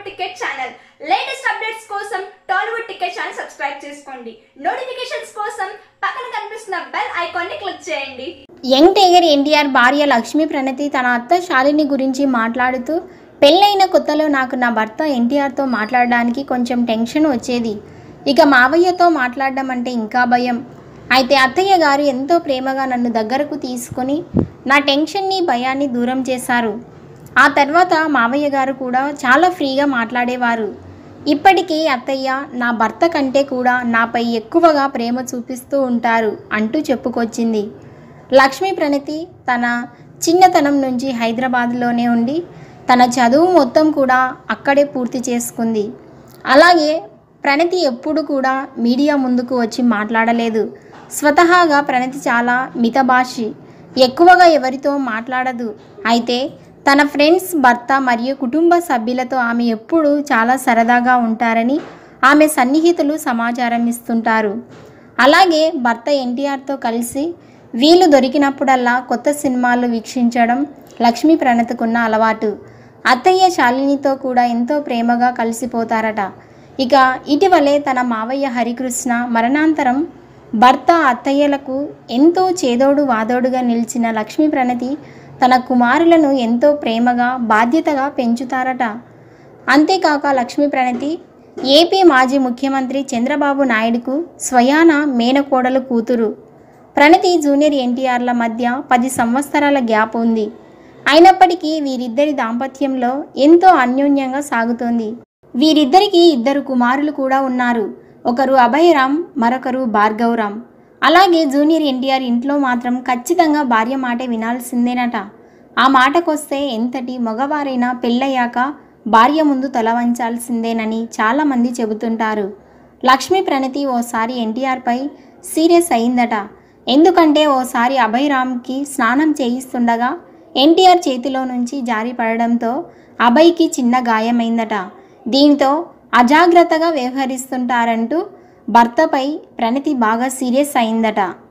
Tollywood ticket channel latest updates కోసం Tollywood ticket channel subscribe చేసుకోండి notifications కోసం పక్కన కనిపిస్తున్న బెల్ ఐకాన్ ని క్లిక్ చేయండి యంగ్ టైగర్ ఎన్టీఆర్ భార్య లక్ష్మీ ప్రణతి తన అత్త శాలిని గురించి మాట్లాడుతూ పెళ్ళైన కొత్తలో నాకు నా భర్త ఎన్టీఆర్తో మాట్లాడడానికి కొంచెం టెన్షన్ వచ్చేది ఇక మావయ్యతో మాట్లాడడం అంటే ఇంకా భయం అయితే అత్తయ్య గారు ఎంతో ప్రేమగా నన్ను దగ్గరకు తీసుకొని నా టెన్షన్ని భయాన్ని దూరం చేశారు ఆ తర్వాత మావయ్య గారు కూడా చాలా ఫ్రీగా మాట్లాడేవారు ఇప్పటికీ అత్తయ్య నా భర్త కంటే కూడా నాపై ఎక్కువగా ప్రేమ చూపిస్తూ ఉంటారు అంటూ చెప్పుకొచ్చింది లక్ష్మీ ప్రణతి తన చిన్నతనం నుంచి హైదరాబాద్లోనే ఉండి తన చదువు మొత్తం కూడా అక్కడే పూర్తి చేసుకుంది అలాగే ప్రణతి ఎప్పుడు కూడా మీడియా ముందుకు వచ్చి మాట్లాడలేదు స్వతహాగా ప్రణతి చాలా మితభాషి ఎక్కువగా ఎవరితో మాట్లాడదు అయితే తన ఫ్రెండ్స్ భర్త మరియు కుటుంబ సభ్యులతో ఆమె ఎప్పుడూ చాలా సరదాగా ఉంటారని ఆమె సన్నిహితులు సమాచారం ఇస్తుంటారు అలాగే భర్త ఎన్టీఆర్తో కలిసి వీలు దొరికినప్పుడల్లా కొత్త సినిమాలు వీక్షించడం లక్ష్మీ ప్రణతికున్న అలవాటు అత్తయ్య శాలినితో కూడా ఎంతో ప్రేమగా కలిసిపోతారట ఇక ఇటీవలే తన మావయ్య హరికృష్ణ మరణాంతరం భర్త అత్తయ్యలకు ఎంతో చేదోడు వాదోడుగా నిలిచిన లక్ష్మీ ప్రణతి తన కుమారులను ఎంతో ప్రేమగా బాధ్యతగా పెంచుతారట అంతేకాక లక్ష్మీ ప్రణతి ఏపీ మాజీ ముఖ్యమంత్రి చంద్రబాబు నాయుడుకు స్వయాన మేనకోడలు కూతురు ప్రణతి జూనియర్ ఎన్టీఆర్ల మధ్య పది సంవత్సరాల గ్యాప్ ఉంది అయినప్పటికీ వీరిద్దరి దాంపత్యంలో ఎంతో అన్యోన్యంగా సాగుతోంది వీరిద్దరికి ఇద్దరు కుమారులు కూడా ఉన్నారు ఒకరు అభయరామ్ మరొకరు భార్గవరామ్ అలాగే జూనియర్ ఎన్టీఆర్ ఇంట్లో మాత్రం ఖచ్చితంగా భార్య మాటే వినాల్సిందేనట ఆ మాటకొస్తే ఎంతటి మగవారైనా పెళ్ళయ్యాక భార్య ముందు తల వంచాల్సిందేనని చాలామంది చెబుతుంటారు లక్ష్మీ ప్రణతి ఓసారి ఎన్టీఆర్పై సీరియస్ అయిందట ఎందుకంటే ఓసారి అభయరామ్కి స్నానం చేయిస్తుండగా ఎన్టీఆర్ చేతిలో నుంచి జారి పడడంతో అభయ్కి చిన్న గాయమైందట దీంతో అజాగ్రత్తగా వ్యవహరిస్తుంటారంటూ భర్తపై ప్రణతి బాగా సీరియస్ అయిందట